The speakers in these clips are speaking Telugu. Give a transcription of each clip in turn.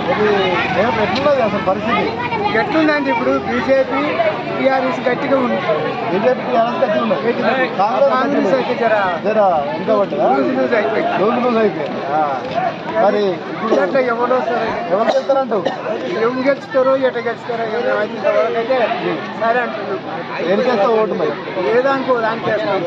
ఇది ఏం ఎట్లున్నది అసలు పరిస్థితి ఎట్లుందండి ఇప్పుడు బీజేపీ టీఆర్ఎస్ గట్టిగా ఉంది బీజేపీ టీఆర్ఎస్ గట్టి ఉన్నది కాంగ్రెస్ కాంగ్రెస్ అయితే జర జర ఇంకా పడ్డదా లూజ్ లూజ్ అయిపోయింది రోజు రోజు అయిపోయింది ఆ. మరి ఇప్పుడు ఇట్లా ఎవరు వస్తారు ఎవరు చేస్తారంటావు ఏం గెలుస్తారో ఎట గెలుస్తారో ఎవరు అయితే ఇంతవరకు అయితే సరే అంటున్నారు దేనికేస్తావు ఓటు మరి ఏ దానికో దానికి వేస్తాం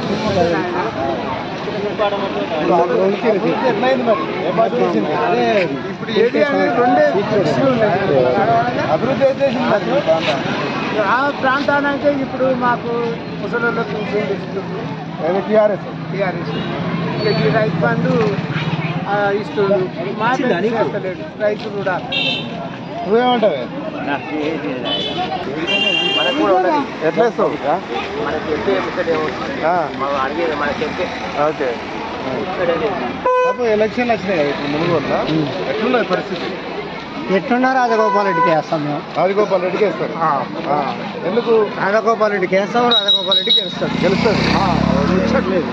ఇప్పుడు ఆ రోజుకి రోజుకి ఎట్లయింది మరి ఏ పార్టీ వచ్చింది ఇప్పుడు ఏది అనేది రెండే దృష్టిలో ఉన్నాయి అభివృద్ధి అయితే చేసింది మరి ఈ ప్రాంతం. ఆ ప్రాంతానికి ఇప్పుడు మాకు ముసలిలో పింఛన్ ఇస్తుంది ఏది టీఆర్ఎస్ టీఆర్ఎస్ ఇక ఈ రైతు బంధు ఆ, ఇస్తుండు మా చేస్తలేడు రైతు కూడా నువ్వేమంటావు మనకు కూడా ఉన్నది ఎట్లా ఇస్తావు మనకి చెప్పే ఇక్కడ ఆ, మనం అడిగేది మనకి చెప్పే ఓకే బాబు ఎలక్షన్లు వచ్చినాయి కదా ఇప్పుడు మునుగోడులో ఎట్లున్నది పరిస్థితి ఎట్లున్నా రాజగోపాల్ రెడ్డికి వేస్తాం మేము రాజగోపాల్ రెడ్డికి వేస్తారు ఆ, ఎందుకు రాజగోపాల్ రెడ్డికి వేస్తాం రాజగోపాల్ రెడ్డికి వేస్తాం గెలుస్తారు ముచ్చట్లేదు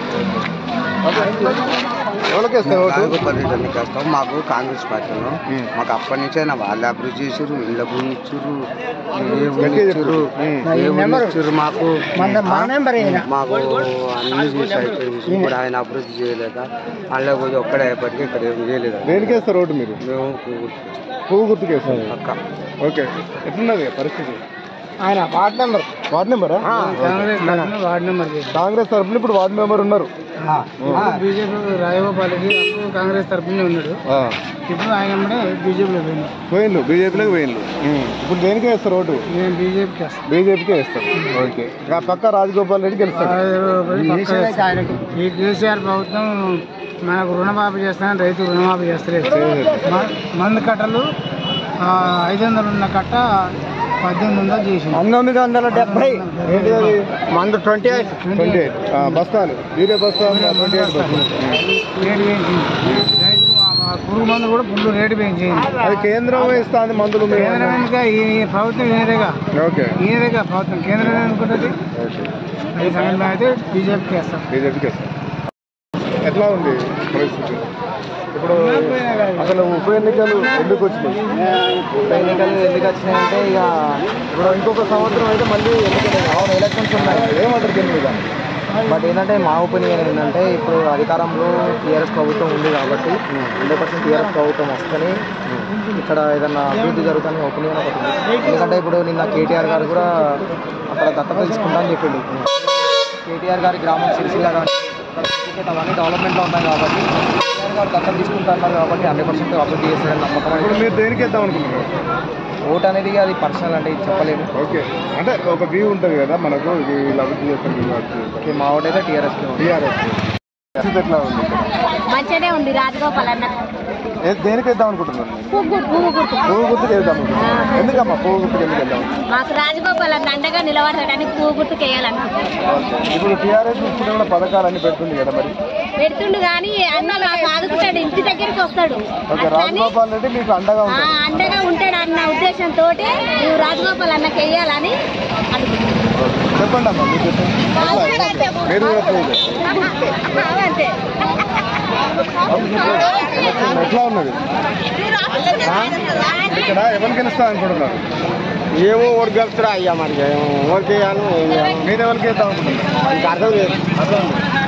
ఎవరికి వేస్తావు ఓటు రాజగోపాల్ కష్టం మాకు కాంగ్రెస్ పార్టీలో ఉమ్. మాకు అప్పటి నుంచే నా వాళ్ళు అభివృద్ధి చేసారు ఇళ్ళ భూమి ఇచ్చారు ఏ భూమి గట్టిగా ఇచ్చారు చెప్పు. ఏ భూమి ఇచ్చారు మాకు మన- మన నెంబర్ ఈయన. మాకు అన్ని చేసి అయిపోయింది ఇప్పుడు ఆయన అభివృద్ధి చేయలేక అల్ల పోయి ఒక్కడే అయ్యేపటికి ఇక్కడ ఏం చేయలేదు దేనికి వేస్తారు ఓటు మీరు మేము పువ్వు గుర్తుకు వేస్తారు పక్క ఓకే ఎట్లున్నది పరిస్థితి ఆయన వార్డ్ నెంబర్ వార్డ్ మెంబరా కాంగ్రెస్ తరఫున వార్డ్ నెంబర్ కాంగ్రెస్ తరఫున ఇప్పుడు వార్డ్ మెంబర్ ఉన్నారు బీజేపీ రాజగోపాల్ రెడ్డి అప్పుడు కాంగ్రెస్ తరఫున ఉన్నాడు ఆ, ఇప్పుడు ఆయన కూడా బీజేపీలో పోయినా పోయిండు బీజేపీలోకి పోయిండు ఇప్పుడు దేనికి వేస్తారు ఓటు నేను బీజేపీకి వస్తాను బీజేపీకి వేస్తారు ఓకే ఆ పక్క రాజగోపాల్ రెడ్డి గెలుస్తారు ఈ కేసీఆర్ ప్రభుత్వం మనకు రుణమాఫీ చేస్తానని రైతు రుణమాఫీ చేస్తలేదు మ- మందు కట్టలు ఆ, ఐదు వందలు ఉన్న కట్ట పద్దెనిమిది వందలు చేసింది పంతొమ్మిది వందల డెబ్బై ఏంటి అది మందు ట్వంటీ ఎయిట్ ట్వంటీ ఎయిట్ బస్తాలు యూరియా బస్తాలు ట్వంటీ ఎయిట్ బస్తాలు రేటు పెంచింది రైతు ఆ పురుగు మందు కూడా ఫుల్ రేటు పెంచింది అది కేంద్రం ఇస్తుంది మందులు మీరు కేంద్రం వెనుక ఈ ప్రభుత్వం ఈయనదేగా ఓకే ఈయనదేగా ప్రభుత్వం కేంద్రం అనుకుంటుంది ఓకే ఈ సంగతి అయితే బీజేపీకి వేస్తాం బీజేపీకి వేస్తారు ఎట్లా ఉంది పరిస్థితి ఇప్పుడు అసలు ఉప ఎన్నికలు ఎందుకు వచ్చినాయి ఉప ఎన్నికలు ఎందుకు వచ్చినాయంటే ఇక ఇప్పుడు ఇంకొక సంవత్సరం అయితే మళ్ళీ ఎన్నికలు అవును ఎలక్షన్స్ ఉన్నాయి ఏమంటారు దీని మీద బట్ ఏంటంటే మా ఒపీనియన్ ఏంటంటే ఇప్పుడు అధికారంలో టీఆర్ఎస్ ప్రభుత్వం ఉంది కాబట్టి హండ్రెడ్ పర్సెంట్ టీఆర్ఎస్ ప్రభుత్వం వస్తేనే ఇక్కడ ఏదన్నా అభివృద్ధి జరుగుతుందని ఒపీనియన్ ఒకటి ఉంది ఎందుకంటే ఇప్పుడు నిన్న కేటీఆర్ గారు కూడా అక్కడ దత్తత తీసుకుంటా అని చెప్పిండు కేటీఆర్ గారి గ్రామం సిరిసిల్ల కానీ ఇక్కడ అవన్నీ డెవలప్మెంట్లో ఉన్నాయి కాబట్టి కేటీఆర్ గారు దత్తత తీసుకుంటా అన్నారు కాబట్టి హండ్రెడ్ పర్సెంట్ అభివృద్ధి చేస్తారని నమ్మకం ఇప్పుడు అయితే మీరు దేనికి వేద్దాం అనుకుంటున్నారు ఓట్ అనేది అది పర్సనల్ అంటే ఇది చెప్పలేము ఓకే అంటే ఒక వ్యూ ఉంటుంది కదా మనకు ఇది వీళ్ళు అభివృద్ధి చేస్తారు వీళ్ళు అభివృద్ధి చేస్తారు ఓకే, మా ఓట్ అయితే టీఆర్ఎస్కి ఉంది టీఆర్ఎస్ పరిస్థితి ఎట్లా ఉంది మంచిగానే ఉంది రాజగోపాల్ అన్న ఏ- దేనికి వేద్దాం అనుకుంటున్నారు మీరు? పువ్వు గుర్తు, పువ్వు గుర్తు పువ్వు గుర్తుకు వేద్దాం అనుకుంటున్నారు ఎందుకమ్మా పువ్వు గుర్తుకు ఎందుకు వేద్దాం మాకు రాజగోపాల్ అన్న అండగా నిలబడతాడని పువ్వు గుర్తుకు వేయాలనుకుంటున్నాను ఓకే. ఇప్పుడు టీఆర్ఎస్ ఇచ్చిన కూడా పథకాలు అన్ని పెడుతుంది కదా మరి పెడుతుండు కానీ అన్న మాకు ఆదుకుంటాడు ఇంటి దగ్గరికి వస్తాడు ఓకే అట్లని రాజగోపాల్ రెడ్డి మీకు అండగా ఆ, ఉంటుంది అండగా ఉంటాడు అన్న ఉద్దేశంతో నువ్వు రాజగోపాల్ అన్నకి వేయాలని అనుకుంటున్నాను చెప్పండి అమ్మా మీరు చెప్పండి మీరు కూడా ప్లే చేయండి. అంతే ఎట్లా ఉన్నది ఇక్కడ ఎవరు గెలుస్తా అనుకుంటున్నారు ఏమో ఓటు గెలుస్తారా అయ్యా మరి ఓటు చేయాలి మీరు ఎవరికి వేద్దాం అనుకుంటున్నారు అర్థం లేదు అర్థం ఉంది.